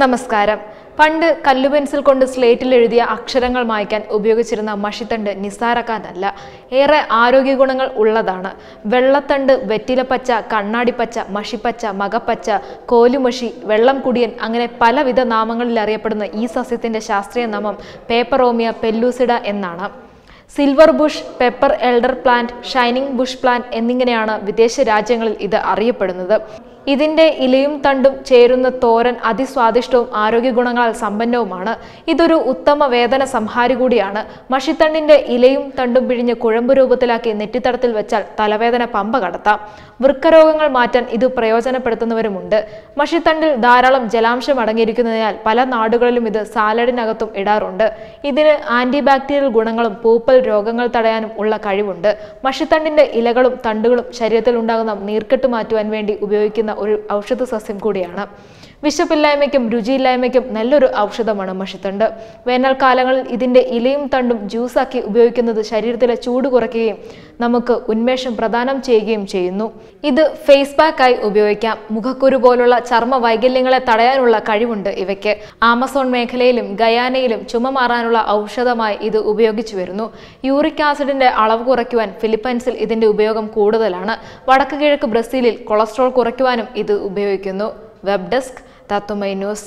നമസ്കാരം പണ്ട് കല്ലു പെൻസിൽ കൊണ്ട് സ്ലേറ്റിൽ എഴുതിയ അക്ഷരങ്ങൾ മായ്ക്കാൻ ഉപയോഗിച്ചിരുന്ന മഷിത്തണ്ട് നിസ്സാരക്കാരനല്ല ഏറെ ആരോഗ്യ ഗുണങ്ങൾ ഉള്ളതാണ് വെള്ളത്തണ്ട് വെറ്റിലപ്പച്ച കണ്ണാടിപ്പച്ച മഷിപ്പച്ച മകപ്പച്ച കോലുമഷി വെള്ളം കുടിയൻ അങ്ങനെ പലവിധ നാമങ്ങളിൽ അറിയപ്പെടുന്ന ഈ സസ്യത്തിന്റെ ശാസ്ത്രീയ നാമം പേപ്പറോമിയ പെല്ലൂസിഡ എന്നാണ് silver bush pepper elder plant shining bush plant എന്നിങ്ങനെയാണ് വിദേശ രാജ്യങ്ങളിൽ ഇത് അറിയപ്പെടുന്നത് ഇതിന്റെ ഇലയും തണ്ടും ചേരുന്ന തോരൻ അതിസ്വാദിഷ്ടവും ആരോഗ്യ ഗുണങ്ങളാൽ സമ്പന്നവുമാണ് ഇതൊരു ഉത്തമ വേദന സംഹാരി കൂടിയാണ് മഷിത്തണ്ടിന്റെ ഇലയും തണ്ടും പിഴിഞ്ഞ് കുഴമ്പ് രൂപത്തിലാക്കി നെറ്റിത്തടത്തിൽ വെച്ചാൽ തലവേദന പമ്പ കടത്താം വൃക്കരോഗങ്ങൾ മാറ്റാൻ ഇത് പ്രയോജനപ്പെടുത്തുന്നവരുമുണ്ട് മഷിത്തണ്ടിൽ ധാരാളം ജലാംശം അടങ്ങിയിരിക്കുന്നതിനാൽ പല നാടുകളിലും ഇത് സാലഡിനകത്തും ഇടാറുണ്ട് ഇതിന് ആന്റി ബാക്ടീരിയൽ ഗുണങ്ങളും പൂപ്പൽ രോഗങ്ങൾ തടയാനും ഉള്ള കഴിവുണ്ട് മഷിത്തണ്ടിന്റെ ഇലകളും തണ്ടുകളും ശരീരത്തിൽ ഉണ്ടാകുന്ന നീർക്കെട്ട് മാറ്റുവാൻ വേണ്ടി ഉപയോഗിക്കുന്ന ഒരു ഔഷധ സസ്യം കൂടിയാണ് വിശപ്പില്ലായ്മയ്ക്കും രുചിയില്ലായ്മയ്ക്കും നല്ലൊരു ഔഷധമാണ് മഷിത്തണ്ട് വേനൽക്കാലങ്ങളിൽ ഇതിന്റെ ഇലയും തണ്ടും ജ്യൂസാക്കി ഉപയോഗിക്കുന്നത് ശരീരത്തിലെ ചൂട് കുറയ്ക്കുകയും നമുക്ക് ഉന്മേഷം പ്രദാനം ചെയ്യുകയും ചെയ്യുന്നു ഇത് ഫേസ് പാക്കായി ഉപയോഗിക്കാം മുഖക്കുരു പോലുള്ള ചർമ്മ വൈകല്യങ്ങളെ തടയാനുള്ള കഴിവുണ്ട് ഇവയ്ക്ക് ആമസോൺ മേഖലയിലും ഗയാനയിലും ചുമ മാറാനുള്ള ഔഷധമായി ഇത് ഉപയോഗിച്ചു വരുന്നു യൂറിക് ആസിഡിന്റെ അളവ് കുറയ്ക്കുവാൻ ഫിലിപ്പൈൻസിൽ ഇതിന്റെ ഉപയോഗം കൂടുതലാണ് വടക്ക് കിഴക്ക് ബ്രസീലിൽ കൊളസ്ട്രോൾ കുറയ്ക്കുവാനും ഇത് ഉപയോഗിക്കുന്നു web desk Tatwamayi news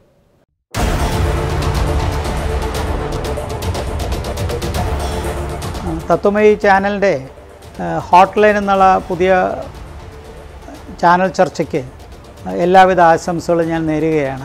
Tatwamayi ചാനലിൻ്റെ ഹോട്ട് ലൈൻ എന്നുള്ള പുതിയ ചാനൽ ചർച്ചയ്ക്ക് എല്ലാവിധ ആശംസകളും ഞാൻ നേരുകയാണ്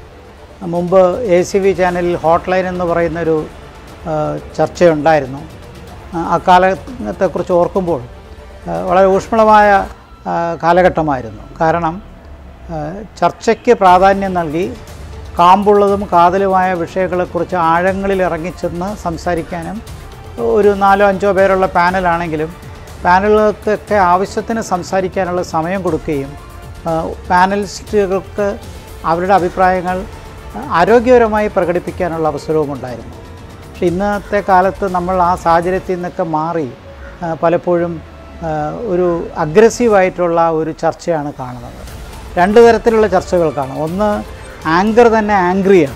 മുമ്പ് എ സി വി ചാനലിൽ ഹോട്ട് ലൈൻ എന്ന് പറയുന്നൊരു ആ, ചർച്ചയുണ്ടായിരുന്നു ആ, അക്കാലത്തെക്കുറിച്ച് ഓർക്കുമ്പോൾ ആ, വളരെ ഊഷ്മളമായ ആ, കാലഘട്ടമായിരുന്നു കാരണം ആ, ചർച്ചയ്ക്ക് പ്രാധാന്യം നൽകി കാമ്പുള്ളതും കാതലുമായ വിഷയങ്ങളെക്കുറിച്ച് ആഴങ്ങളിൽ ഇറങ്ങിച്ചെന്ന് സംസാരിക്കാനും ഒരു നാലോ അഞ്ചോ പേരുള്ള പാനലാണെങ്കിലും പാനലുകൾക്കൊക്കെ ആവശ്യത്തിന് സംസാരിക്കാനുള്ള സമയം കൊടുക്കുകയും ആ, പാനലിസ്റ്റുകൾക്ക് അവരുടെ അഭിപ്രായങ്ങൾ ആരോഗ്യപരമായി പ്രകടിപ്പിക്കാനുള്ള അവസരവും ഉണ്ടായിരുന്നു പക്ഷെ ഇന്നത്തെ കാലത്ത് നമ്മൾ ആ സാഹചര്യത്തിൽ നിന്നൊക്കെ മാറി ആ, പലപ്പോഴും ആ, ഒരു അഗ്രസീവായിട്ടുള്ള ഒരു ചർച്ചയാണ് കാണുന്നത് രണ്ട് തരത്തിലുള്ള ചർച്ചകൾ കാണും ഒന്ന് ആങ്കർ തന്നെ ആംഗ്രിയാണ്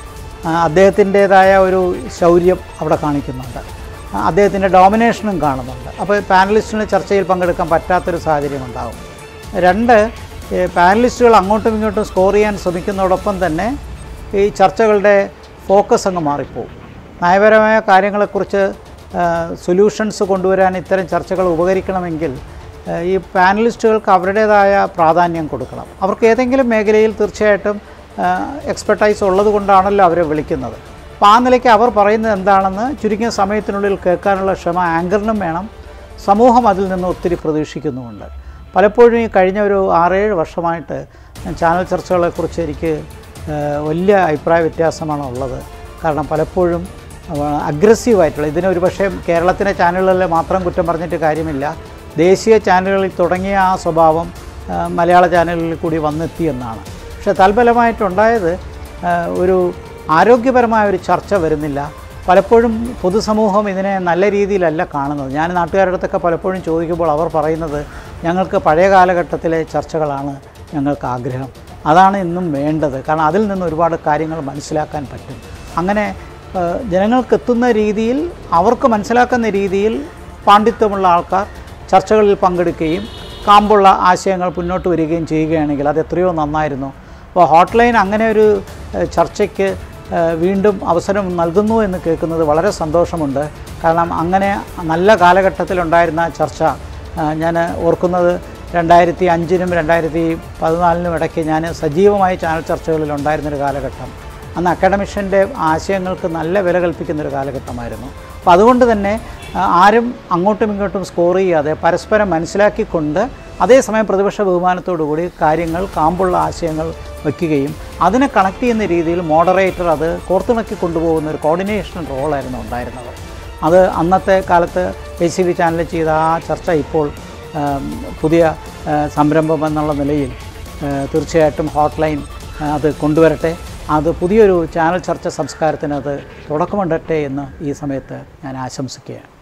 ആ, അദ്ദേഹത്തിൻ്റേതായ ഒരു ശൗര്യം അവിടെ കാണിക്കുന്നുണ്ട് ആ, അദ്ദേഹത്തിൻ്റെ ഡോമിനേഷനും കാണുന്നുണ്ട് അപ്പോൾ പാനലിസ്റ്റിന് ചർച്ചയിൽ പങ്കെടുക്കാൻ പറ്റാത്തൊരു സാഹചര്യം ഉണ്ടാകും രണ്ട് ഈ പാനലിസ്റ്റുകൾ അങ്ങോട്ടും ഇങ്ങോട്ടും സ്കോർ ചെയ്യാൻ ശ്രമിക്കുന്നതോടൊപ്പം തന്നെ ഈ ചർച്ചകളുടെ ഫോക്കസ് അങ്ങ് മാറിപ്പോവും നയപരമായ കാര്യങ്ങളെക്കുറിച്ച് സൊല്യൂഷൻസ് കൊണ്ടുവരാൻ ഇത്തരം ചർച്ചകൾ ഉപകരിക്കണമെങ്കിൽ ആ, ഈ പാനലിസ്റ്റുകൾക്ക് അവരുടേതായ പ്രാധാന്യം കൊടുക്കണം അവർക്ക് ഏതെങ്കിലും മേഖലയിൽ തീർച്ചയായിട്ടും എക്സ്പെർട്ടൈസ് ഉള്ളത് കൊണ്ടാണല്ലോ അവരെ വിളിക്കുന്നത് അപ്പോൾ ആ നിലയ്ക്ക് അവർ പറയുന്നത് എന്താണെന്ന് ചുരുങ്ങിയ സമയത്തിനുള്ളിൽ കേൾക്കാനുള്ള ക്ഷമ ആങ്കറിനും വേണം സമൂഹം അതിൽ നിന്ന് ഒത്തിരി പ്രതീക്ഷിക്കുന്നുമുണ്ട് പലപ്പോഴും ഈ കഴിഞ്ഞ ഒരു ആറേഴ് വർഷമായിട്ട് ഞാൻ ചാനൽ ചർച്ചകളെക്കുറിച്ച് എനിക്ക് ആ, വലിയ അഭിപ്രായ വ്യത്യാസമാണ് ഉള്ളത് കാരണം പലപ്പോഴും അഗ്രസീവായിട്ടുള്ള ഇതിന് ഒരു പക്ഷേ കേരളത്തിലെ ചാനലുകളിൽ മാത്രം കുറ്റം പറഞ്ഞിട്ട് കാര്യമില്ല ദേശീയ ചാനലുകളിൽ തുടങ്ങിയ ആ സ്വഭാവം ആ, മലയാള ചാനലുകളിൽ കൂടി വന്നെത്തി എന്നാണ് പക്ഷേ തൽഫലമായിട്ടുണ്ടായത് ആ, ഒരു ആരോഗ്യപരമായ ഒരു ചർച്ച വരുന്നില്ല പലപ്പോഴും പൊതുസമൂഹം ഇതിനെ നല്ല രീതിയിലല്ല കാണുന്നത് ഞാൻ നാട്ടുകാരുടെ അടുത്തൊക്കെ പലപ്പോഴും ചോദിക്കുമ്പോൾ അവർ പറയുന്നത് ഞങ്ങൾക്ക് പഴയ കാലഘട്ടത്തിലെ ചർച്ചകളാണ് ഞങ്ങൾക്ക് ആഗ്രഹം അതാണ് ഇന്നും വേണ്ടത് കാരണം അതിൽ നിന്ന് ഒരുപാട് കാര്യങ്ങൾ മനസ്സിലാക്കാൻ പറ്റും അങ്ങനെ ആ, ജനങ്ങൾക്ക് എത്തുന്ന രീതിയിൽ അവർക്ക് മനസ്സിലാക്കുന്ന രീതിയിൽ പാണ്ഡിത്യമുള്ള ആൾക്കാർ ചർച്ചകളിൽ പങ്കെടുക്കുകയും കാമ്പുള്ള ആശയങ്ങൾ മുന്നോട്ട് വരികയും ചെയ്യുകയാണെങ്കിൽ അത് എത്രയോ നന്നായിരുന്നു അപ്പോൾ ഹോട്ട് ലൈൻ അങ്ങനെ ഒരു ഏഹ്, ചർച്ചയ്ക്ക് ഏഹ്, വീണ്ടും അവസരം നൽകുന്നു എന്ന് കേൾക്കുന്നത് വളരെ സന്തോഷമുണ്ട് കാരണം അങ്ങനെ നല്ല കാലഘട്ടത്തിലുണ്ടായിരുന്ന ചർച്ച ഞാൻ ഓർക്കുന്നത് രണ്ടായിരത്തി അഞ്ചിനും രണ്ടായിരത്തി പതിനാലിനും ഇടയ്ക്ക് ഞാൻ സജീവമായി ചാനൽ ചർച്ചകളിൽ ഉണ്ടായിരുന്നൊരു കാലഘട്ടം അന്ന് അക്കാഡമിഷ്യൻ്റെ ആശയങ്ങൾക്ക് നല്ല വില കൽപ്പിക്കുന്ന ഒരു കാലഘട്ടമായിരുന്നു അപ്പോൾ അതുകൊണ്ട് തന്നെ ആ, ആരും അങ്ങോട്ടും ഇങ്ങോട്ടും സ്കോർ ചെയ്യാതെ പരസ്പരം മനസ്സിലാക്കിക്കൊണ്ട് അതേസമയം പ്രതിപക്ഷ ബഹുമാനത്തോടു കൂടി കാര്യങ്ങൾ കാമ്പുള്ള ആശയങ്ങൾ വയ്ക്കുകയും അതിനെ കണക്ട് ചെയ്യുന്ന രീതിയിൽ മോഡറേറ്റർ അത് കോർത്തിണക്കി കൊണ്ടുപോകുന്ന ഒരു കോർഡിനേഷൻ റോളായിരുന്നു ഉണ്ടായിരുന്നത് അത് അന്നത്തെ കാലത്ത് എ സി വി ചാനലിൽ ചെയ്ത ആ ചർച്ച ഇപ്പോൾ ആം, പുതിയ ആ, സംരംഭം എന്നുള്ള നിലയിൽ ആ, തീർച്ചയായിട്ടും ഹോട്ട് ലൈൻ ആ, അത് കൊണ്ടുവരട്ടെ അത് പുതിയൊരു ചാനൽ ചർച്ച സംസ്കാരത്തിന് അത് തുടക്കമുണ്ടട്ടെ എന്ന് ഈ സമയത്ത് ഞാൻ ആശംസിക്കുകയാണ്